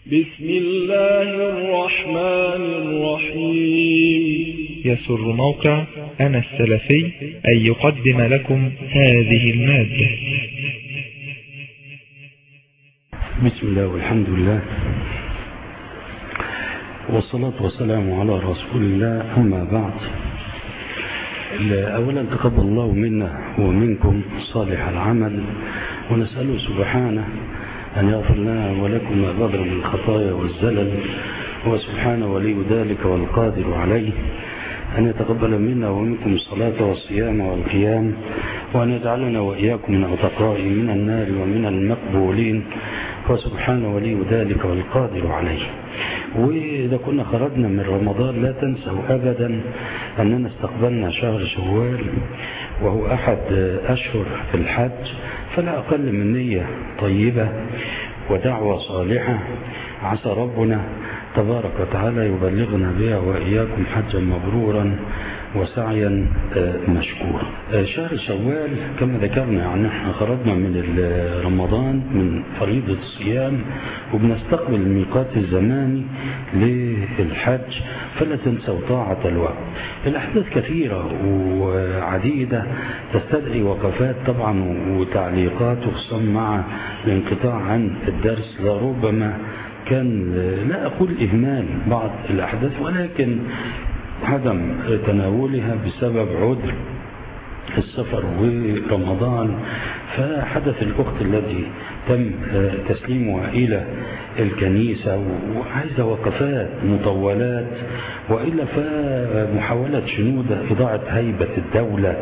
بسم الله الرحمن الرحيم يسر موقع أنا السلفي أن يقدم لكم هذه المادة بسم الله والحمد لله والصلاة والسلام على رسول الله أما بعد أولا تقبل الله منا ومنكم صالح العمل ونسأله سبحانه أن يغفر لنا ولكم ما بدر من الخطايا والزلل هو سبحانه ولي ذلك والقادر عليه أن يتقبل منا ومنكم الصلاة والصيام والقيام وأن يجعلنا وإياكم من أتقاء من النار ومن المقبولين هو سبحانه ولي ذلك والقادر عليه وإذا كنا خرجنا من رمضان لا تنسوا أبدا أننا استقبلنا شهر شوال وهو أحد أشهر في الحج فلا أقل من نية طيبة ودعوة صالحة عسى ربنا تبارك وتعالى يبلغنا بها وإياكم حجا مبرورا وسعيا مشكورا شهر شوال كما ذكرنا يعني احنا خرجنا من رمضان من فريضة الصيام وبنستقبل الميقات الزماني للحج فلا تنسوا طاعة الوقت الأحداث كثيرة وعديدة تستدعي وقفات طبعا وتعليقات وخصوصا مع الانقطاع عن الدرس لربما كان لا أقول إهمال بعض الأحداث ولكن عدم تناولها بسبب عذر السفر ورمضان فحدث الأخت الذي تم تسليمها إلى الكنيسة وعايزة وقفات مطولات وإلا فمحاولة شنودة إضاعة هيبة الدولة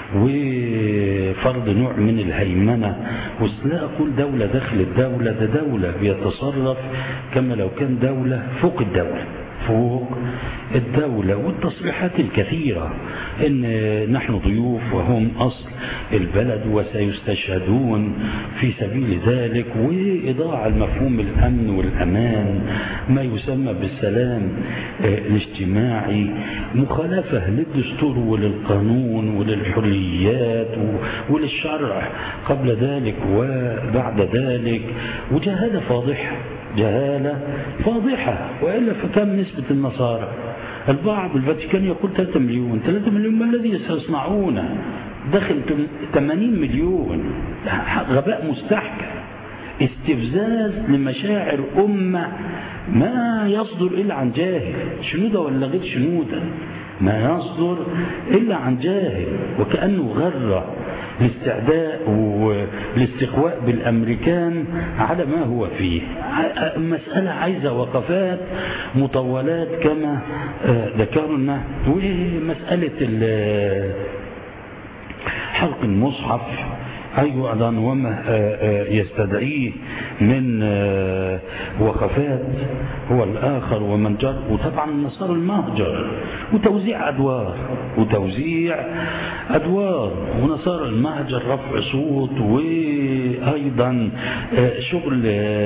وفرض نوع من الهيمنة ولا أقول دولة داخل الدولة ده دولة بيتصرف كما لو كان دولة فوق الدولة فوق الدولة والتصريحات الكثيرة ان نحن ضيوف وهم اصل البلد وسيستشهدون في سبيل ذلك واضاعة المفهوم الامن والامان ما يسمى بالسلام الاجتماعي مخالفة للدستور وللقانون وللحريات وللشرع قبل ذلك وبعد ذلك وجهالة فاضحة جهالة فاضحة وإلا فكم نسبة النصارى البعض الفاتيكان يقول 3 مليون 3 مليون ما الذي سيصنعونه دخل 80 مليون غباء مستحكم استفزاز لمشاعر أمة ما يصدر إلا عن جاهل شنودة ولا غير شنودة ما يصدر إلا عن جاهل وكأنه غرة الاستعداء والاستقواء بالامريكان على ما هو فيه مسألة عايزة وقفات مطولات كما ذكرنا ومسألة حلق المصحف أيضا وما يستدعيه من وقفات هو الآخر ومن جر وطبعا النصارى المهجر وتوزيع أدوار وتوزيع أدوار ونصارى المهجر رفع صوت وأيضا شغل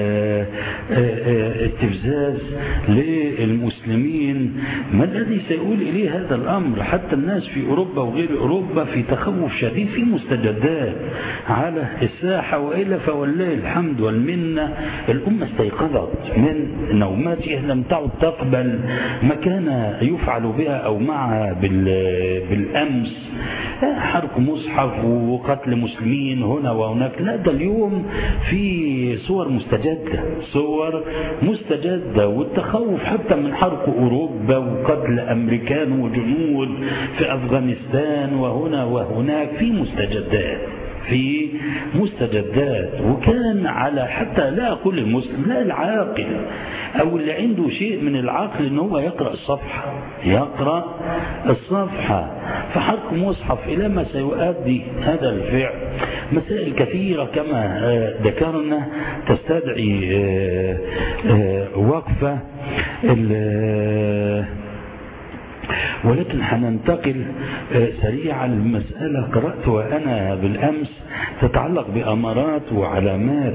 استفزاز للمسلمين ما الذي سيقول إليه هذا الأمر حتى الناس في أوروبا وغير أوروبا في تخوف شديد في مستجدات على الساحة وإلا فولله الحمد والمنة الأمة استيقظت من نوماتها لم تعد تقبل ما كان يفعل بها أو معها بالأمس حرق مصحف وقتل مسلمين هنا وهناك لا ده اليوم في صور مستجدة صور مستجدة والتخوف حتى من حرق أوروبا وقتل أمريكان وجنود في أفغانستان وهنا وهناك في مستجدات في مستجدات وكان على حتى لا أقول المسلم لا العاقل أو اللي عنده شيء من العقل ان هو يقرأ الصفحة يقرأ الصفحة فحرق مصحف إلى ما سيؤدي هذا الفعل مسائل كثيرة كما ذكرنا تستدعي وقفة ولكن هننتقل سريعا لمسألة قرأتها أنا بالأمس تتعلق بأمارات وعلامات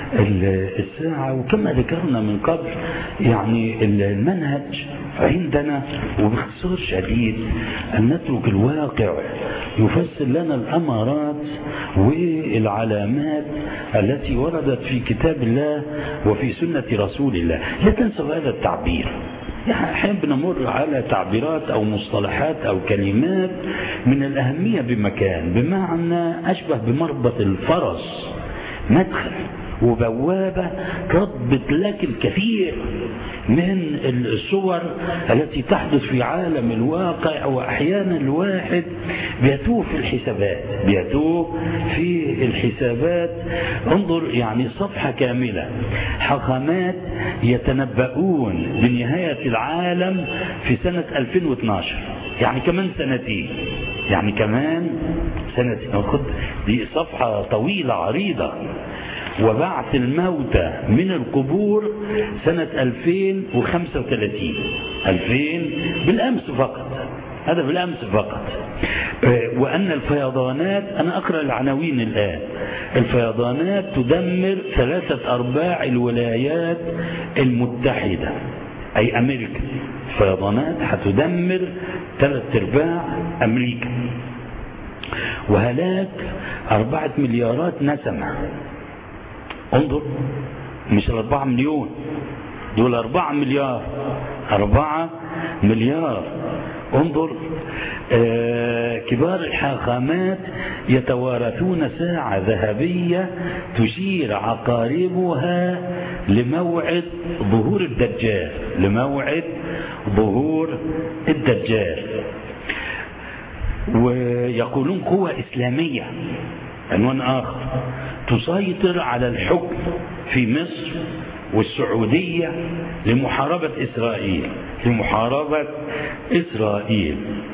الساعة وكما ذكرنا من قبل يعني المنهج عندنا وباختصار شديد أن نترك الواقع يفسر لنا الأمارات والعلامات التي وردت في كتاب الله وفي سنة رسول الله لا تنسوا هذا التعبير يعني احيانا بنمر على تعبيرات او مصطلحات او كلمات من الاهميه بمكان بمعنى اشبه بمربط الفرس مدخل وبوابة تضبط لك الكثير من الصور التي تحدث في عالم الواقع وأحيانا الواحد بيتوه في الحسابات بيتوه في الحسابات انظر يعني صفحة كاملة حقامات يتنبؤون بنهاية العالم في سنة 2012 يعني كمان سنتين يعني كمان سنتين خد دي صفحة طويلة عريضة وبعث الموتى من القبور سنة 2035 2000 بالأمس فقط هذا بالأمس فقط وأن الفيضانات أنا أقرأ العناوين الآن الفيضانات تدمر ثلاثة أرباع الولايات المتحدة أي أمريكا الفيضانات هتدمر ثلاث أرباع أمريكا وهلاك أربعة مليارات نسمة انظر مش الأربعة مليون دول أربعة مليار أربعة مليار انظر آه كبار الحاخامات يتوارثون ساعة ذهبية تشير عقاربها لموعد ظهور الدجال لموعد ظهور الدجال ويقولون قوة إسلامية عنوان آخر تسيطر على الحكم في مصر والسعودية لمحاربة إسرائيل لمحاربة إسرائيل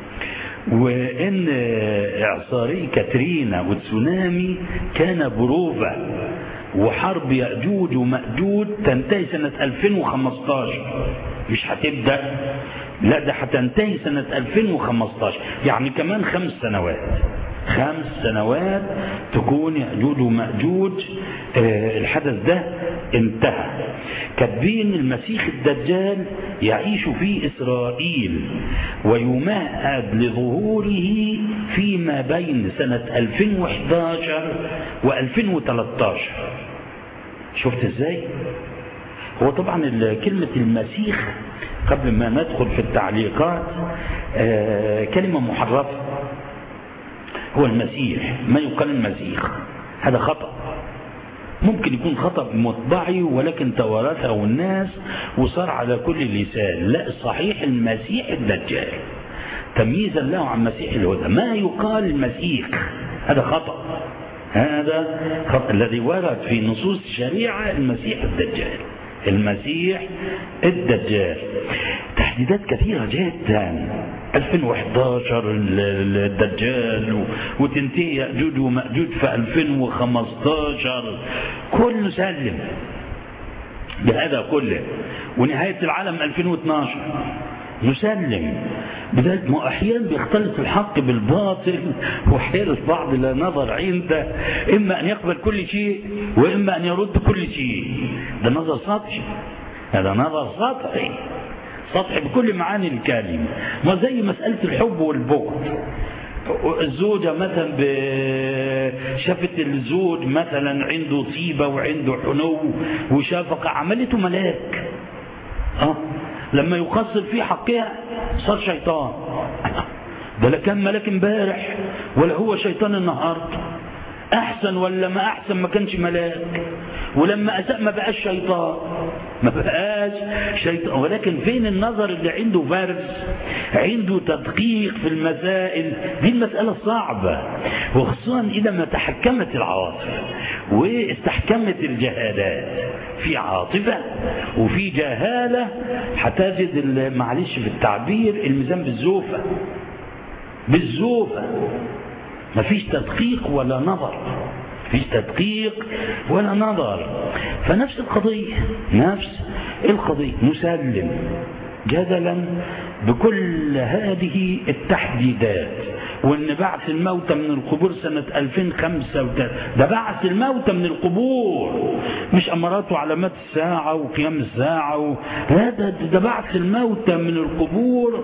وإن إعصاري كاترينا والتسونامي كان بروفة وحرب يأجوج ومأجوج تنتهي سنة 2015 مش هتبدأ لا ده هتنتهي سنة 2015 يعني كمان خمس سنوات خمس سنوات تكون يأجوج ومأجوج آه الحدث ده انتهى كاتبين المسيح الدجال يعيش في إسرائيل ويمهد لظهوره فيما بين سنة 2011 و2013 شفت ازاي هو طبعا كلمة المسيح قبل ما ندخل في التعليقات آه كلمة محرفة هو المسيح ما يقال المسيح هذا خطأ ممكن يكون خطأ مطبعي ولكن توارثه الناس وصار على كل لسان لا الصحيح المسيح الدجال تمييزا له عن مسيح الهدى ما يقال المسيح هذا خطأ هذا خطأ الذي ورد في نصوص الشريعة المسيح الدجال المسيح الدجال تحديدات كثيرة جدا 2011 الدجال وتنتهي يأجوج ومأجوج في 2015 كله سلم بهذا كله ونهاية العالم 2012 نسلم بذلك ما احيانا بيختلط الحق بالباطل وحير البعض لا نظر عنده اما ان يقبل كل شيء واما ان يرد كل شيء ده نظر سطحي هذا نظر سطحي سطحي بكل معاني الكلمه ما زي مساله الحب والبغض الزوجة مثلا شافت الزوج مثلا عنده طيبة وعنده حنو وشافقة عملته ملاك اه لما يقصر في حقها صار شيطان ده لا كان ملاك امبارح ولا هو شيطان النهارده احسن ولا ما احسن ما كانش ملاك ولما اساء ما بقاش شيطان ما بقاش شيطان ولكن فين النظر اللي عنده فرز عنده تدقيق في المسائل دي المسألة صعبة وخصوصا إذا ما تحكمت العواطف واستحكمت الجهالات في عاطفة وفي جهالة هتجد معلش في التعبير الميزان بالزوفة بالزوفة مفيش تدقيق ولا نظر مفيش تدقيق ولا نظر فنفس القضية نفس القضية نسلم جدلا بكل هذه التحديدات وان بعث الموتى من القبور سنة 2005 ده بعث الموتى من القبور مش امارات وعلامات الساعة وقيام الساعة و... لا ده, ده بعث الموتى من القبور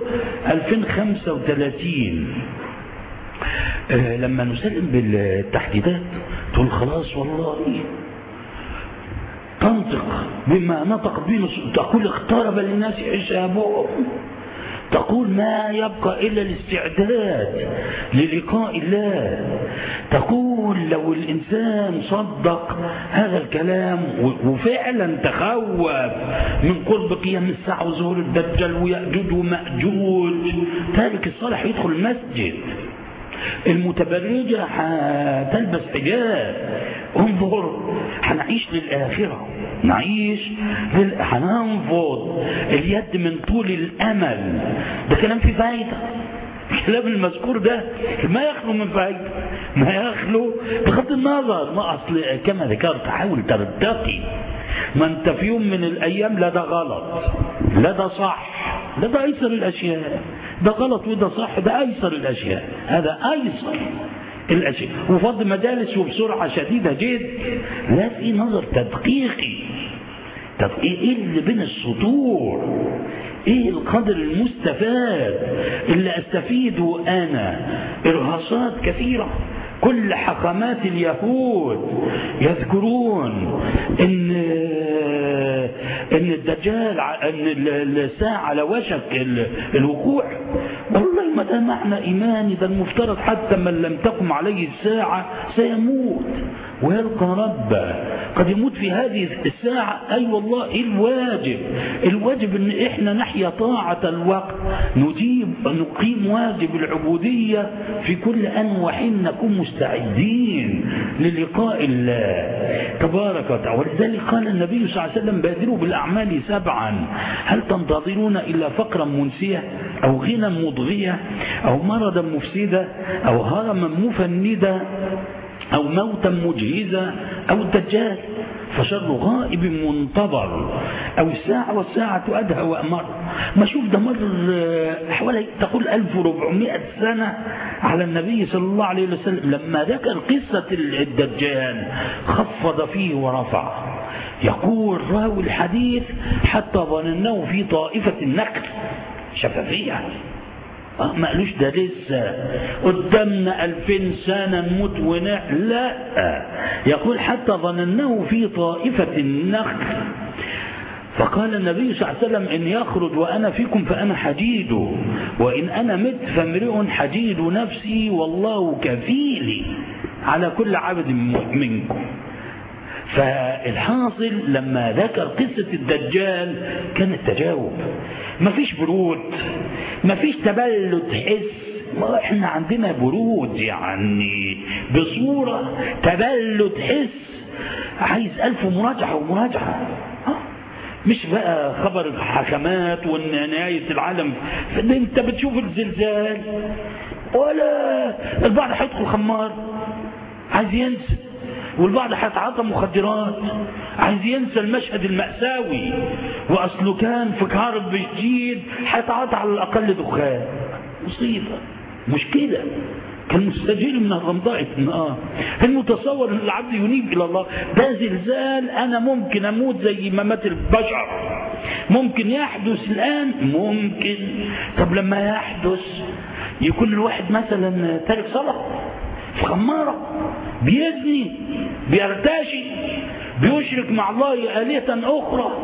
2035 آه لما نسلم بالتحديدات تقول خلاص والله تنطق بما نطق به تقول اقترب للناس حسابهم تقول ما يبقى إلا الاستعداد للقاء الله تقول لو الإنسان صدق هذا الكلام وفعلا تخوف من قرب قيام الساعة وظهور الدجال ويأجوج ومأجوج تارك الصالح يدخل المسجد المتبرجة هتلبس حجاب انظر هنعيش للآخرة نعيش لل... هننفض اليد من طول الأمل ده كلام فيه فايدة الكلام المذكور ده ما يخلو من فايدة ما يخلو بغض النظر ما أصل كما ذكرت حاول ترتقي ما انت في يوم من الأيام لا ده غلط لا ده صح لا ده أيسر الأشياء ده غلط وده صح ده أيسر الأشياء هذا أيسر الأشياء وفض مجالس وبسرعة شديدة جدا لا في نظر تدقيقي تدقيق ايه اللي بين السطور ايه القدر المستفاد اللي استفيده انا ارهاصات كثيرة كل حكمات اليهود يذكرون ان ان الدجال ان الساعة على وشك الوقوع والله ما ده معنى ايماني ده المفترض حتى من لم تقم عليه الساعة سيموت ويلقى ربه قد يموت في هذه الساعة أي أيوة والله إيه الواجب الواجب أن إحنا نحيا طاعة الوقت نجيب نقيم واجب العبودية في كل أن وحين نكون مستعدين للقاء الله تبارك وتعالى ولذلك قال النبي صلى الله عليه وسلم بادروا بالأعمال سبعا هل تنتظرون إلا فقرا منسية أو غنى مضغية أو مرضا مفسدة أو هرما مفندا أو موتا مجهزا أو الدجال فشر غائب منتظر أو الساعة والساعة أدهى وأمر ما شوف ده مر حوالي تقول 1400 سنة على النبي صلى الله عليه وسلم لما ذكر قصة الدجال خفض فيه ورفع يقول راوي الحديث حتى ظنناه في طائفة النخل شفافية اه ما قالوش ده لسه قدامنا ألفين سنة نموت ونع لا يقول حتى ظنناه في طائفة النخل فقال النبي صلى الله عليه وسلم إن يخرج وأنا فيكم فأنا حديده وإن أنا مت فامرئ حديد نفسي والله كفيلي على كل عبد منكم فالحاصل لما ذكر قصة الدجال كان التجاوب مفيش برود مفيش تبلد حس ما احنا عندنا برود يعني بصورة تبلد حس عايز ألف مراجعة ومراجعة مش بقى خبر الحكمات وان نهاية العالم انت بتشوف الزلزال ولا البعض هيدخل خمار عايز ينسى والبعض هيتعاطى مخدرات عايز ينسى المشهد المأساوي وأصله كان في كهرب شديد هيتعاطى على الأقل دخان مصيبة مشكلة كان مستجير من الرمضاء النار المتصور ان العبد ينيب الى الله ده زلزال انا ممكن اموت زي ما مات البشر ممكن يحدث الان ممكن طب لما يحدث يكون الواحد مثلا تارك صلاه في خمارة بيزني بيرتشي بيشرك مع الله آلهة أخرى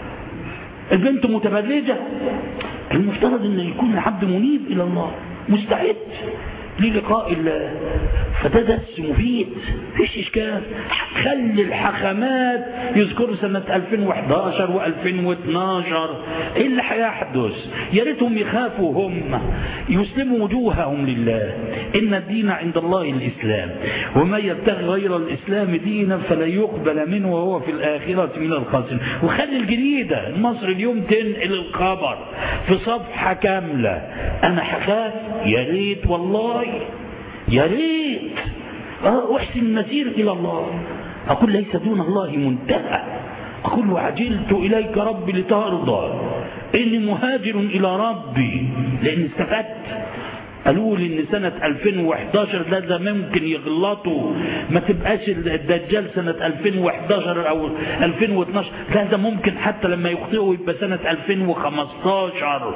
البنت متبرجة المفترض أن يكون العبد منيب إلى الله مستعد للقاء الله فده درس مفيد فيش إشكال خلي الحكمات يذكروا سنة 2011 و2012 إيه اللي هيحدث يا ريتهم يخافوا هم يسلموا وجوههم لله إن الدين عند الله الإسلام وما يبتغي غير الإسلام دينا فلا يقبل منه وهو في الآخرة من الخاسرين وخلي الجديدة مصر اليوم تنقل الخبر في صفحة كاملة أنا هخاف يا ريت والله يا ريت أحسن المسير إلى الله أقول ليس دون الله منتهى أقول وعجلت إليك ربي لترضى اني مهاجر الى ربي لان استفدت قالوا لي ان سنة 2011 لا ده ممكن يغلطوا ما تبقاش الدجال سنة 2011 او 2012 لا ده ممكن حتى لما يخطئوا يبقى سنة 2015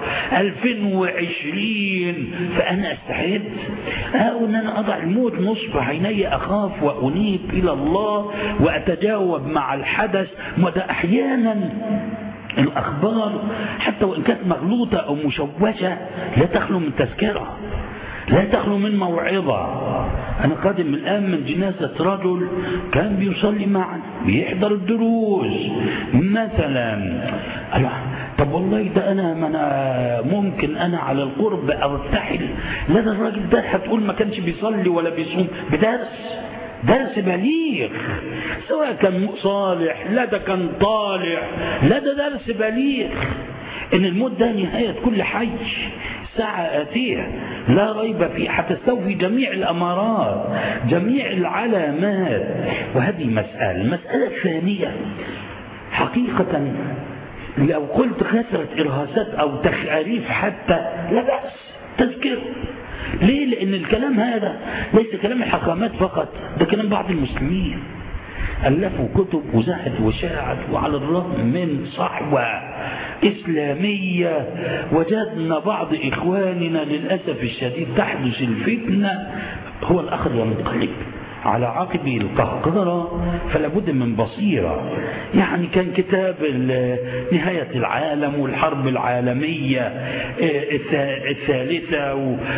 2020 فانا استعد او ان انا اضع الموت نصب عيني اخاف وانيب الى الله واتجاوب مع الحدث وده احيانا الأخبار حتى وإن كانت مغلوطة أو مشوشة لا تخلو من تذكرة لا تخلو من موعظة أنا قادم الآن من جنازة رجل كان بيصلي معنا بيحضر الدروس مثلا طب والله ده أنا ما أنا ممكن أنا على القرب أرتحل لا ده الراجل ده هتقول ما كانش بيصلي ولا بيصوم بدرس درس بليغ سواء كان صالح لا ده كان طالع لا ده درس بليغ ان الموت ده نهاية كل حي ساعة آتية لا ريب فيه هتستوفي جميع الأمارات جميع العلامات وهذه مسألة المسألة الثانية حقيقة لو قلت كثرة إرهاسات أو تخاريف حتى لا بأس تذكر ليه لأن الكلام هذا ليس كلام الحكامات فقط ده كلام بعض المسلمين ألفوا كتب وزاحت وشاعت وعلى الرغم من صحوة إسلامية وجدنا بعض إخواننا للأسف الشديد تحدث الفتنة هو الأخذ والمنقلب على عقبه القهقرة فلا بد من بصيرة يعني كان كتاب نهاية العالم والحرب العالمية الثالثة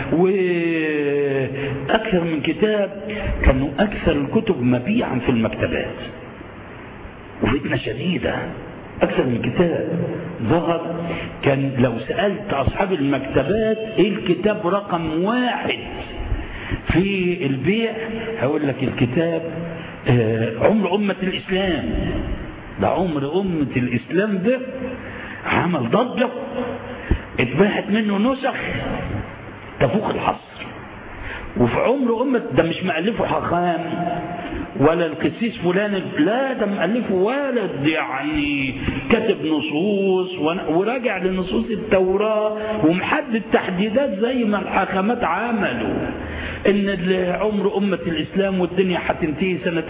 وأكثر من كتاب كانوا أكثر الكتب مبيعا في المكتبات وفتنة شديدة أكثر من كتاب ظهر كان لو سألت أصحاب المكتبات إيه الكتاب رقم واحد في البيع هقول لك الكتاب عمر أمة الإسلام ده عمر أمة الإسلام ده عمل ضجة اتباعت منه نسخ تفوق الحصر وفي عمر أمة ده مش مألفه حخام ولا القسيس فلان لا ده مألفه ولد يعني كاتب نصوص وراجع لنصوص التوراة ومحدد تحديدات زي ما الحاكمات عملوا ان عمر أمة الإسلام والدنيا هتنتهي سنة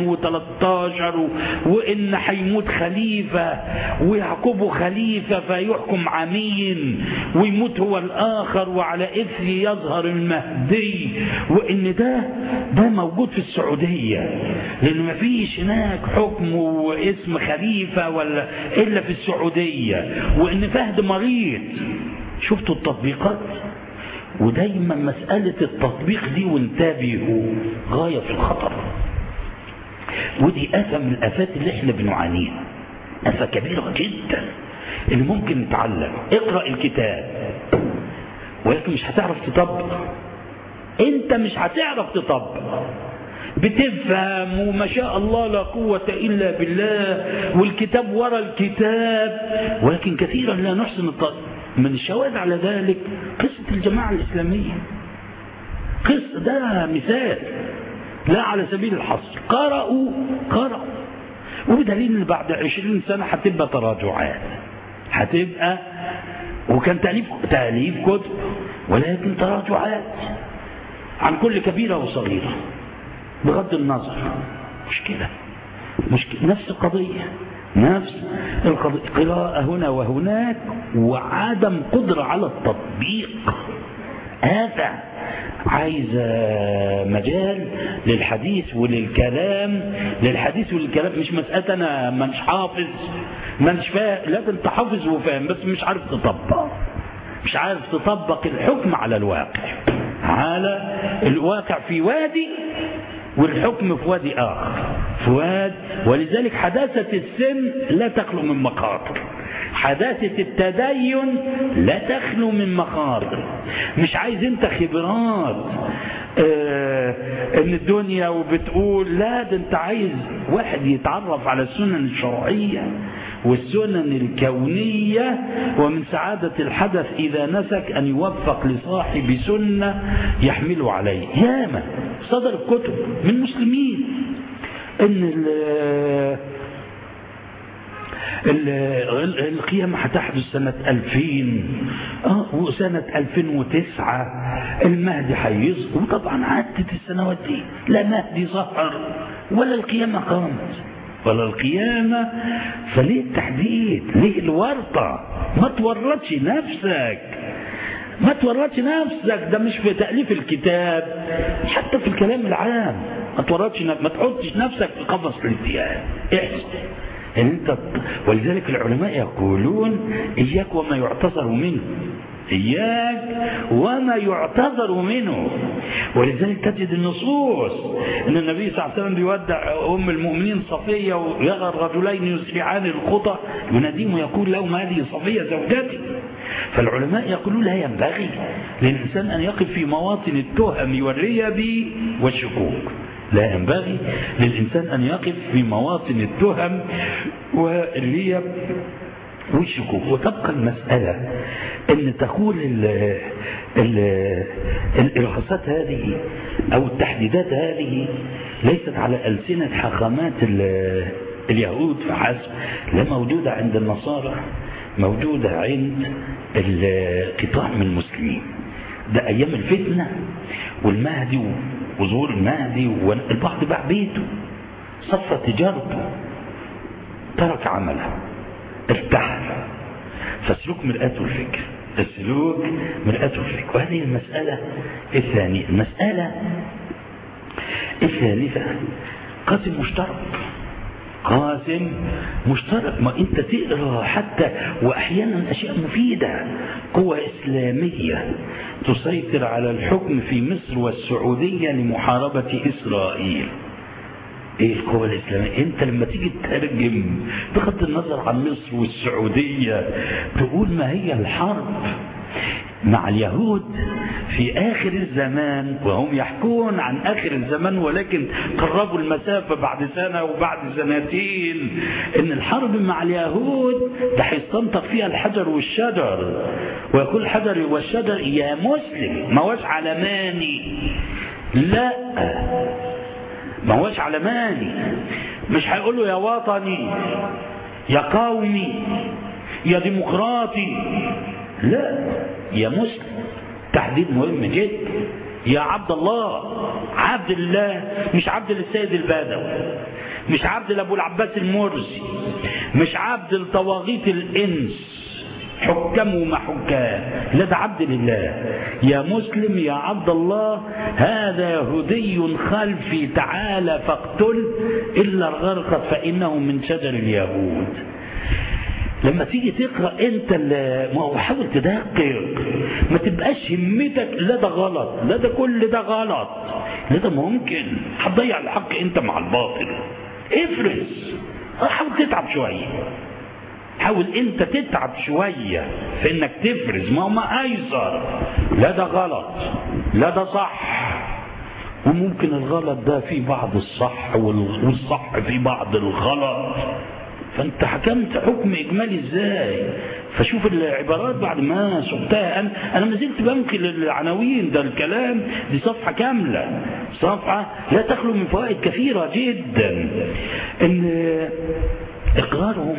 2013 وإن هيموت خليفة ويعقبه خليفة فيحكم عمين ويموت هو الآخر وعلى إثر يظهر المهدي وإن ده ده موجود في السعودية لأن ما فيش هناك حكم واسم خليفة ولا إلا في السعودية وإن فهد مريض شفتوا التطبيقات ودايما مسألة التطبيق دي وانتبهوا غاية في الخطر ودي آفة من الآفات اللي احنا بنعانيها آفة كبيرة جدا اللي ممكن نتعلم اقرأ الكتاب ولكن مش هتعرف تطبق انت مش هتعرف تطبق بتفهم وما شاء الله لا قوة إلا بالله والكتاب ورا الكتاب ولكن كثيرا لا نحسن التطبيق من الشواهد على ذلك قصة الجماعة الإسلامية قصة ده مثال لا على سبيل الحصر قرأوا قرأوا وبدليل ان بعد عشرين سنة هتبقى تراجعات هتبقى وكان تأليف تأليف كتب ولكن تراجعات عن كل كبيرة وصغيرة بغض النظر مشكلة مشكلة نفس القضية نفس القضية قراءة هنا وهناك وعدم قدرة على التطبيق هذا عايز مجال للحديث وللكلام للحديث وللكلام مش مسألة أنا مش حافظ مش فاهم لا انت حافظ وفاهم بس مش عارف تطبق مش عارف تطبق الحكم على الواقع على الواقع في وادي والحكم في وادي آخر في واد ولذلك حداثة السن لا تخلو من مخاطر حداثة التدين لا تخلو من مخاطر مش عايز انت خبرات اه ان الدنيا وبتقول لا ده انت عايز واحد يتعرف على السنن الشرعية والسنن الكونية ومن سعادة الحدث إذا نسك أن يوفق لصاحب سنة يحمل عليه ياما صدر الكتب من مسلمين ان القيامة هتحدث سنة 2000 اه وسنة 2009 المهدي هيظهر وطبعا عدت السنوات دي لا مهدي ظهر ولا القيامة قامت ولا القيامة فليه التحديد ليه الورطة ما تورطش نفسك ما تورطش نفسك ده مش في تأليف الكتاب حتى في الكلام العام ما تورطش ما تحطش نفسك في قفص الاتهام احسن ان انت ولذلك العلماء يقولون اياك وما يعتذر منه إياك وما يعتذر منه ولذلك تجد النصوص أن النبي صلى الله عليه وسلم بيودع أم المؤمنين صفية ويرى الرجلين يسرعان الخطى يناديهم ويقول لهم هذه صفية زوجتي فالعلماء يقولون لا ينبغي للإنسان أن يقف في مواطن التهم والريب والشكوك لا ينبغي للإنسان أن يقف في مواطن التهم والريب والشكوك وتبقى المسألة أن تقول ال ال الإرهاصات هذه أو التحديدات هذه ليست على ألسنة حاخامات اليهود فحسب لا موجودة عند النصارى موجودة عند قطاع من المسلمين ده أيام الفتنة والمهدي وظهور المهدي والبعض باع بيته صفى تجارته ترك عمله ارتحل فالسلوك مرآة الفكر السلوك مرآة الفكر وهذه المسألة الثانية المسألة الثالثة قاسم مشترك قاسم مشترك ما انت تقرا حتى واحيانا اشياء مفيده قوى اسلاميه تسيطر على الحكم في مصر والسعوديه لمحاربه اسرائيل ايه القوى الاسلاميه انت لما تيجي تترجم بغض النظر عن مصر والسعوديه تقول ما هي الحرب مع اليهود في آخر الزمان وهم يحكون عن آخر الزمان ولكن قربوا المسافة بعد سنة وبعد سنتين إن الحرب مع اليهود ده هيستنطق فيها الحجر والشجر ويقول الحجر والشجر يا مسلم ما هوش علماني لا ما هوش علماني مش هيقول له يا وطني يا قومي يا ديمقراطي لا يا مسلم تحديد مهم جدا يا عبد الله عبد الله مش عبد للسيد البدوي مش عبد لابو العباس المرسي مش عبد لطواغيت الانس حكام وما حكام لا ده عبد لله يا مسلم يا عبد الله هذا يهودي خلفي تعالى فاقتل الا الغرقد فانه من شجر اليهود لما تيجي تقرا انت ما هو حاول تدقق ما تبقاش همتك لا ده غلط لا ده كل ده غلط لا ده ممكن هتضيع الحق انت مع الباطل افرز حاول تتعب شويه حاول انت تتعب شويه في انك تفرز ما هو ما ايسر لا ده غلط لا ده صح وممكن الغلط ده في بعض الصح والصح في بعض الغلط فانت حكمت حكم اجمالي ازاي فشوف العبارات بعد ما سقتها انا انا ما زلت بنقل العناوين ده الكلام دي صفحه كامله صفحه لا تخلو من فوائد كثيره جدا ان اقرارهم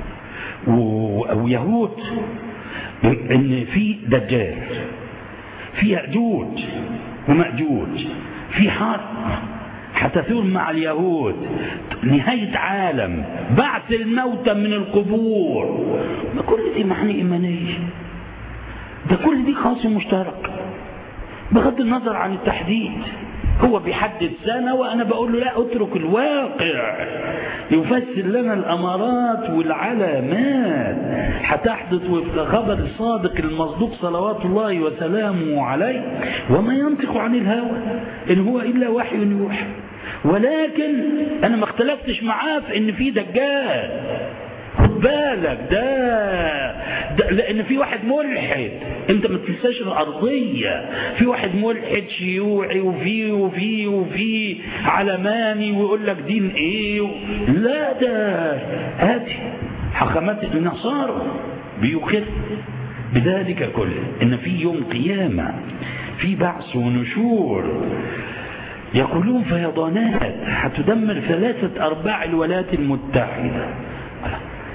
ويهود ان في دجال في ياجوج وماجوج في حرب هتثور مع اليهود نهاية عالم بعث الموتى من القبور ده كل دي معاني إيمانية ده كل دي خاص مشترك بغض النظر عن التحديد هو بيحدد سنة وأنا بقول له لا اترك الواقع يفسر لنا الأمارات والعلامات هتحدث وفق خبر الصادق المصدوق صلوات الله وسلامه عليه وما ينطق عن الهوى إن هو إلا وحي يوحى ولكن أنا ما اختلفتش معاه في إن في دجال خد بالك ده, ده لان في واحد ملحد انت ما تنساش الارضيه في واحد ملحد شيوعي وفي وفي وفي علماني ويقول لك دين ايه و... لا ده هاتي حكمات النصارى بيقر بذلك كله ان في يوم قيامه في بعث ونشور يقولون فيضانات هتدمر ثلاثة أرباع الولايات المتحدة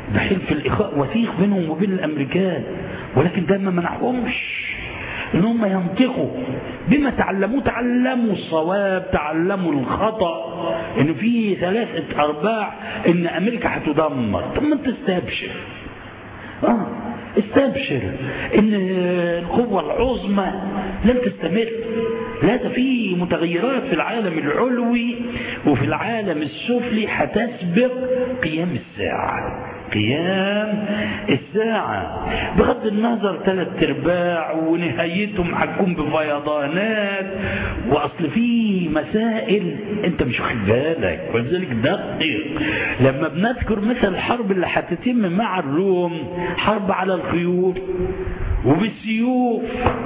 ده حلف الإخاء وثيق بينهم وبين الأمريكان ولكن ده ما منعهمش ان هم ينطقوا بما تعلموه تعلموا الصواب تعلموا الخطا ان في ثلاثه ارباع ان امريكا هتدمر طب ما انت استبشر اه استبشر ان القوه العظمى لن تستمر لا ده في متغيرات في العالم العلوي وفي العالم السفلي هتسبق قيام الساعه قيام الساعة بغض النظر ثلاث ارباع ونهايتهم هتكون بفيضانات واصل في مسائل انت مش واخد بالك ولذلك دقق لما بنذكر مثل الحرب اللي هتتم مع الروم حرب على الخيول وبالسيوف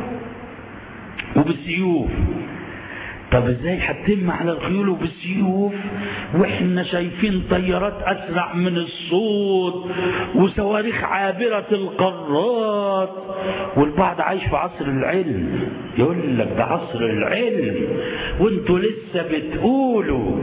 وبالسيوف طب ازاي هتتم على الخيول وبالسيوف واحنا شايفين طيارات اسرع من الصوت وصواريخ عابرة القارات والبعض عايش في عصر العلم يقول لك ده عصر العلم وانتوا لسه بتقولوا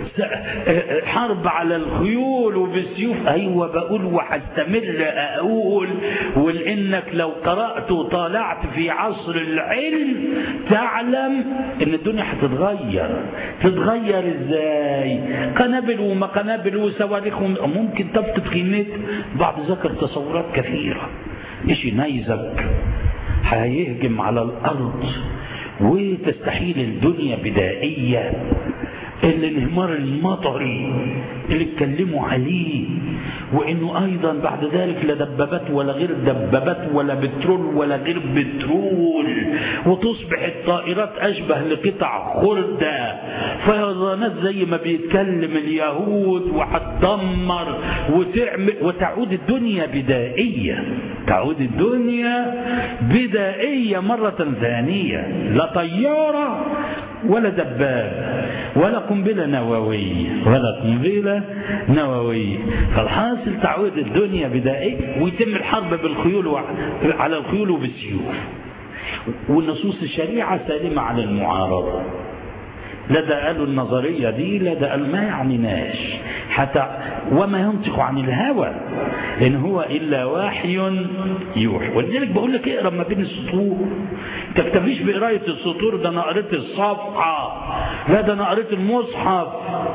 حرب على الخيول وبالسيوف ايوه بقول وهستمر اقول ولانك لو قرأت وطالعت في عصر العلم تعلم ان الدنيا هتتغير تتغير ازاي قنابل وما قنابل وصواريخ ممكن تفقد قيمتها بعض ذكر تصورات كثيره ايش نيزك هيهجم على الارض وتستحيل الدنيا بدائيه الانهمار المطري اللي اتكلموا عليه وانه ايضا بعد ذلك لا دبابات ولا غير دبابات ولا بترول ولا غير بترول وتصبح الطائرات اشبه لقطع خردة فيضانات زي ما بيتكلم اليهود وهتدمر وتعمل وتعود الدنيا بدائية تعود الدنيا بدائية مرة ثانية لا طيارة ولا دباب ولا قنبلة نووية ولا قنبلة نووية فالحاصل تعود الدنيا بدائية ويتم الحرب بالخيول وع- على الخيول وبالسيوف والنصوص الشريعة سالمة على المعارضة لا ده قالوا النظرية دي لا ده قالوا ما يعنيناش حتى وما ينطق عن الهوى إن هو إلا وحي يوحى ولذلك بقول لك اقرا ما بين السطور تكتفيش بقراية السطور ده أنا قريت الصفحة لا ده أنا قريت المصحف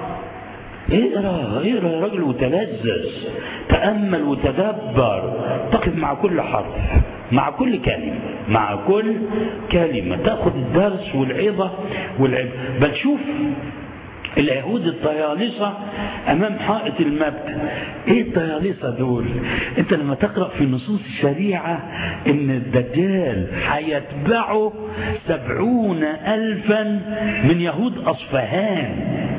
اقرا اقرا يا راجل وتلذذ تأمل وتدبر تقف مع كل حرف مع كل كلمة مع كل كلمة تأخذ الدرس والعظة والعبرة بل شوف اليهود الطيالسة أمام حائط المبت إيه الطيالسة دول أنت لما تقرأ في نصوص الشريعة إن الدجال هيتبعه سبعون ألفا من يهود أصفهان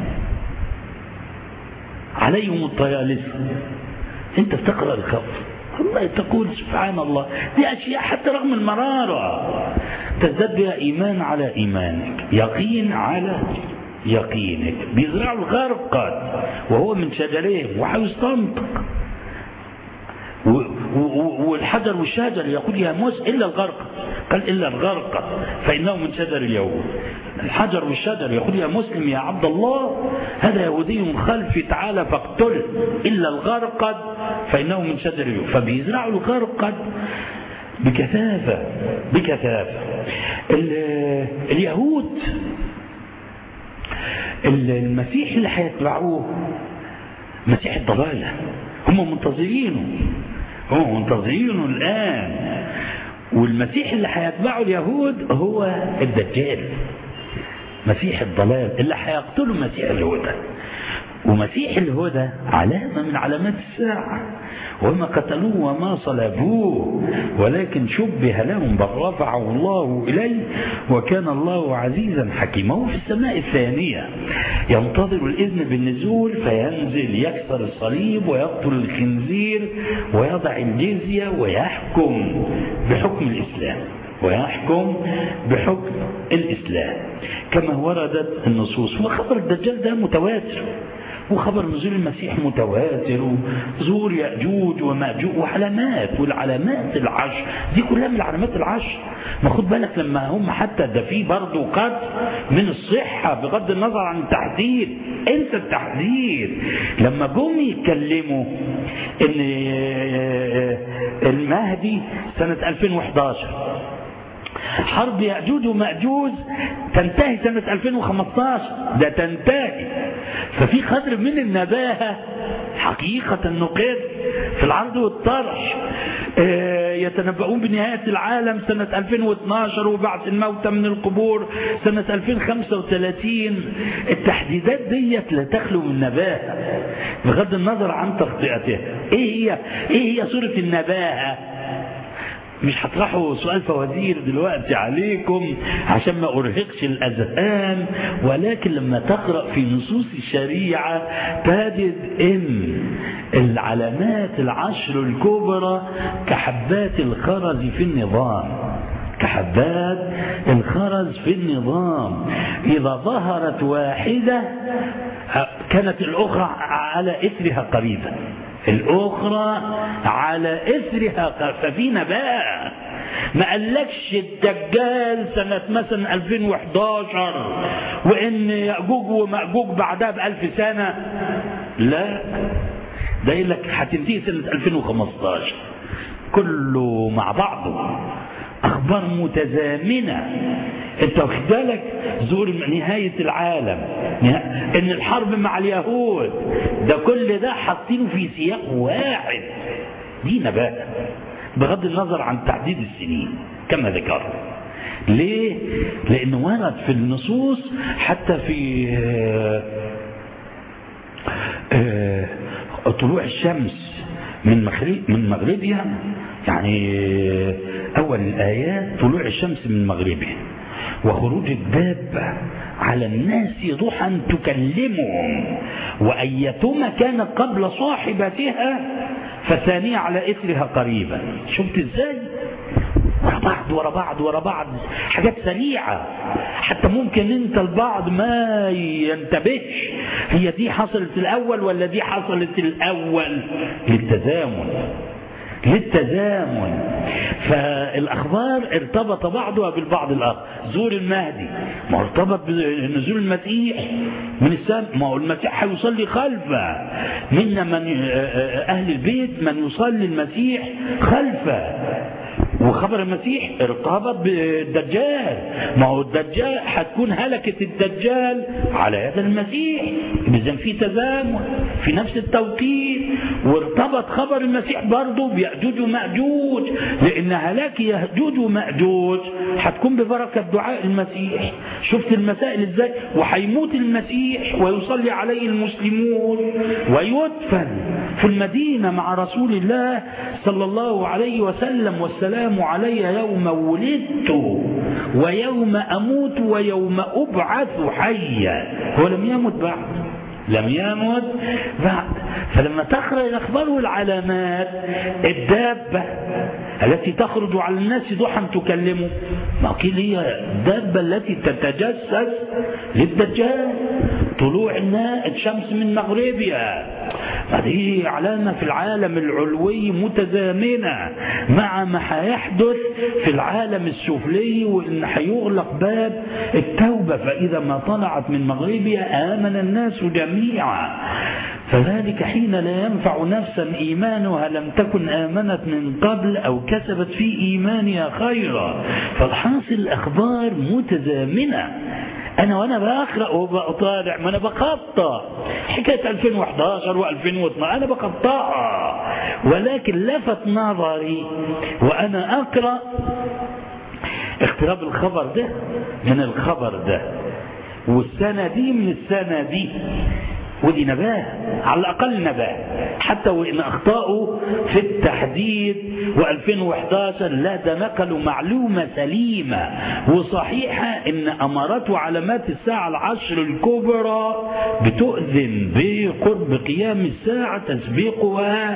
عليهم الطيالسة أنت بتقرأ الخبر الله تقول سبحان الله دي أشياء حتى رغم المرارة تزداد بها إيمان على إيمانك يقين على يقينك بيزرعوا الغرقد وهو من شجرين وهيستنطق و- و- والحجر والشجر يقول يا موسى إلا الغرقد قال إلا الغرقد فإنه من شجر اليهود الحجر والشجر يقول يا مسلم يا عبد الله هذا يهودي من خلفي تعالى فاقتله إلا الغرقد فإنه من شجر اليهود فبيزرعوا الغرقد بكثافة بكثافة ال- اليهود المسيح اللي هيتبعوه مسيح الضلالة هم منتظرينه هم منتظرينه الآن والمسيح اللي هيتبعه اليهود هو الدجال مسيح الضلال اللي هيقتله مسيح الهدى ومسيح الهدى علامة من علامات الساعة وما قتلوه وما صلبوه ولكن شبه لهم بل رفعه الله إليه وكان الله عزيزا حكيما هو في السماء الثانية ينتظر الإذن بالنزول فينزل يكسر الصليب ويقتل الخنزير ويضع الجزية ويحكم بحكم الإسلام ويحكم بحكم الإسلام كما وردت النصوص وخبر الدجال ده متواتر وخبر نزول المسيح متواتر وظهور يأجوج ومأجوج وعلامات والعلامات العشر دي كلها من العلامات العشر ما خد بالك لما هم حتى ده في برضه قدر من الصحة بغض النظر عن التحذير انسى التحذير لما جم يتكلموا ان المهدي سنة 2011 حرب يأجوج ومأجوج تنتهي سنة 2015 ده تنتهي ففي قدر من النباهة حقيقة نقر في العرض والطرح يتنبؤون بنهاية العالم سنة 2012 وبعث الموتى من القبور سنة 2035 التحديدات ديت لا تخلو من نباهة بغض النظر عن تخطئتها ايه هي ايه هي صورة النباهة مش هطرحوا سؤال فوازير دلوقتي عليكم عشان ما ارهقش الاذهان ولكن لما تقرا في نصوص الشريعه تجد ان العلامات العشر الكبرى كحبات الخرز في النظام كحبات الخرز في النظام اذا ظهرت واحده كانت الاخرى على اثرها قريبا الأخرى على إثرها ففي نباء ما قالكش الدجال سنة مثلا 2011 وإن يأجوج ومأجوج بعدها بألف سنة لا ده يقول لك هتنتهي سنة 2015 كله مع بعضه أخبار متزامنة انت واخد بالك زور نهاية العالم ان الحرب مع اليهود ده كل ده حاطينه في سياق واحد دي نباء بغض النظر عن تعديد السنين كما ذكرت ليه لانه ورد في النصوص حتى في طلوع الشمس من مغرب من مغربها يعني اول الايات طلوع الشمس من مغربها وخروج الدابة على الناس ضحى تكلمهم وأيتما كانت قبل صاحبتها فثانية على إثرها قريبا شفت إزاي ورا بعض ورا بعض ورا بعض حاجات سريعة حتى ممكن انت البعض ما ينتبهش هي دي حصلت الأول ولا دي حصلت الأول للتزامن للتزامن فالأخبار ارتبط بعضها بالبعض الآخر زور المهدي ما ارتبط بنزول المسيح من السماء ما هو المسيح هيصلي خلفه منا من أهل البيت من يصلي المسيح خلفه وخبر المسيح ارتبط بالدجال ما هو الدجال هتكون هلكة الدجال على يد المسيح إذا في تزامن في نفس التوقيت وارتبط خبر المسيح برضه بيأجوج ومأجوج لأن هلاك يأجوج ومأجوج هتكون ببركة دعاء المسيح شفت المسائل ازاي وهيموت المسيح ويصلي عليه المسلمون ويدفن في المدينة مع رسول الله صلى الله عليه وسلم والسلام علي يوم ولدت ويوم أموت ويوم أبعث حيا هو لم يمت بعد لم يمت بعد فلما تقرأ الأخبار والعلامات الدابة التي تخرج على الناس ضحى تكلمه ما قيل هي الدابة التي تتجسس للدجال طلوع الشمس من مغربها هذه علامة في العالم العلوي متزامنة مع ما هيحدث في العالم السفلي وإن هيغلق باب التوبة فإذا ما طلعت من مغربها آمن الناس جميعا فذلك حين لا ينفع نفسا إيمانها لم تكن آمنت من قبل أو كسبت في إيمانها خيرا فالحاصل الأخبار متزامنة انا وانا بقرا وبطالع ما انا بقطع حكايه 2011 و2012 انا بقطعها ولكن لفت نظري وانا اقرا اقتراب الخبر ده من الخبر ده والسنه دي من السنه دي ودي نباه على الأقل نباه حتى وإن أخطأوا في التحديد و2011 لا ده نقلوا معلومة سليمة وصحيحة إن أمارات وعلامات الساعة العشر الكبرى بتؤذن بقرب قيام الساعة تسبيقها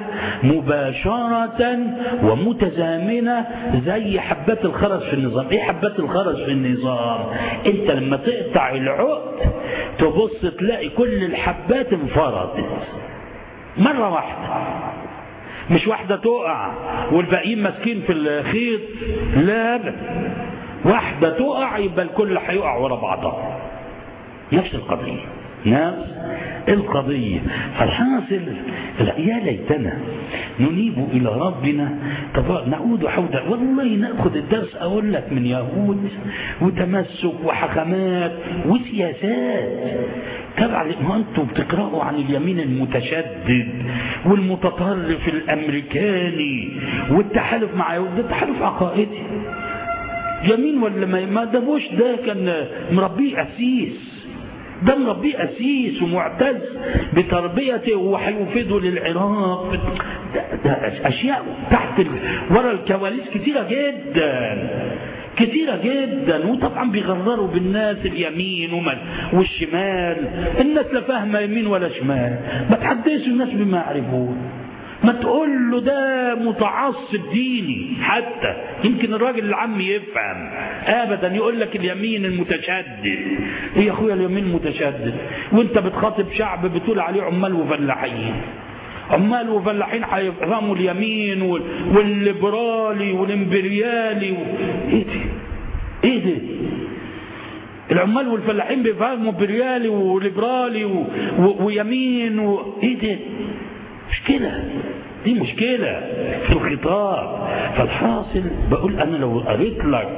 مباشرة ومتزامنة زي حبات الخرز في النظام إيه حبات الخرز في النظام أنت لما تقطع العقد تبص تلاقي كل الحبات انفرطت مرة واحدة مش واحدة تقع والباقيين ماسكين في الخيط لا أبدا واحدة تقع يبقى الكل هيقع ورا بعضها نفس القضية نفس القضية فالحاصل يا ليتنا ننيب إلى ربنا طب نعود حودا والله نأخذ الدرس أقول لك من يهود وتمسك وحكمات وسياسات تبع ما أنتم بتقرأوا عن اليمين المتشدد والمتطرف الأمريكاني والتحالف مع يهود ده تحالف عقائدي يمين ولا ما ما ده بوش ده كان مربيه أسيس ده مربيه أسيس ومعتز بتربيته وهيفيده للعراق ده, ده أشياء تحت ال... ورا الكواليس كثيرة جدا كثيرة جدا وطبعا بيغرروا بالناس اليمين ومن والشمال الناس لا فاهمة يمين ولا شمال ما تحدثوا الناس بما يعرفون ما تقول له ده متعصب ديني حتى يمكن الراجل العام يفهم ابدا يقول لك اليمين المتشدد ايه يا اخويا اليمين المتشدد وانت بتخاطب شعب بتقول عليه عمال وفلاحين عمال وفلاحين هيفهموا اليمين والليبرالي والامبريالي و... ايه ده ايه ده العمال والفلاحين بيفهموا امبريالي وليبرالي و... و... ويمين و... ايه ده مشكلة دي مشكلة في الخطاب فالحاصل بقول أنا لو قريت لك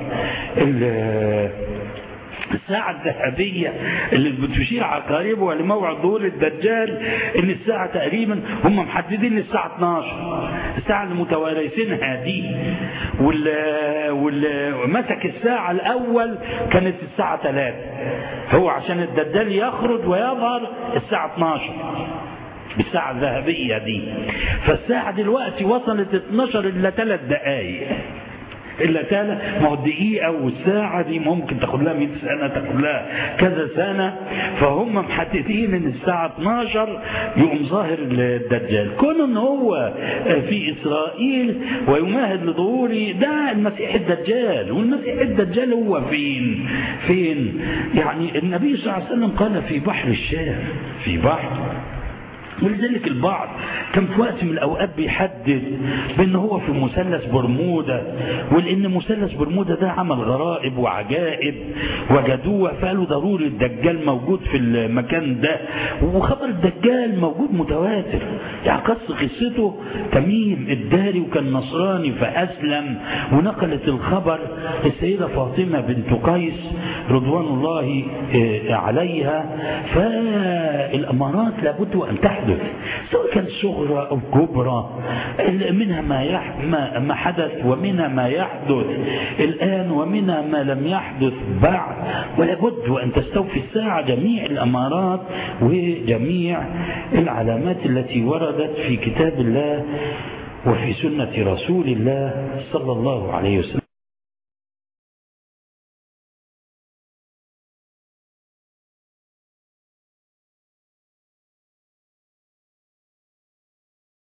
الساعة الذهبية اللي بتشير عقاربها لموعد ظهور الدجال ان الساعة تقريبا هم محددين الساعة 12 الساعة اللي متوارثينها دي واللي واللي مسك الساعة الأول كانت الساعة 3 هو عشان الدجال يخرج ويظهر الساعة 12 بالساعة الذهبية دي فالساعة دلوقتي وصلت 12 إلا ثلاث دقايق إلا ثلاث ما هو الدقيقة والساعة دي ممكن تاخد لها 100 سنة تاخد لها كذا سنة فهم محددين إن الساعة 12 يقوم ظاهر الدجال كون إن هو في إسرائيل ويمهد لظهوره ده المسيح الدجال والمسيح الدجال هو فين؟ فين؟ يعني النبي صلى الله عليه وسلم قال في بحر الشام في بحر ولذلك البعض كان في وقت من الاوقات بيحدد بان هو في مثلث برمودا ولان مثلث برمودا ده عمل غرائب وعجائب وجدوه فقالوا ضروري الدجال موجود في المكان ده وخبر الدجال موجود متواتر يعني قص قصته تميم الداري وكان نصراني فاسلم ونقلت الخبر السيده فاطمه بنت قيس رضوان الله عليها فالامارات لابد ان تحدث تحدث سواء كانت صغرى أو كبرى منها ما, يح... ما... ما حدث ومنها ما يحدث الآن ومنها ما لم يحدث بعد ولا بد وأن تستوفي الساعة جميع الأمارات وجميع العلامات التي وردت في كتاب الله وفي سنة رسول الله صلى الله عليه وسلم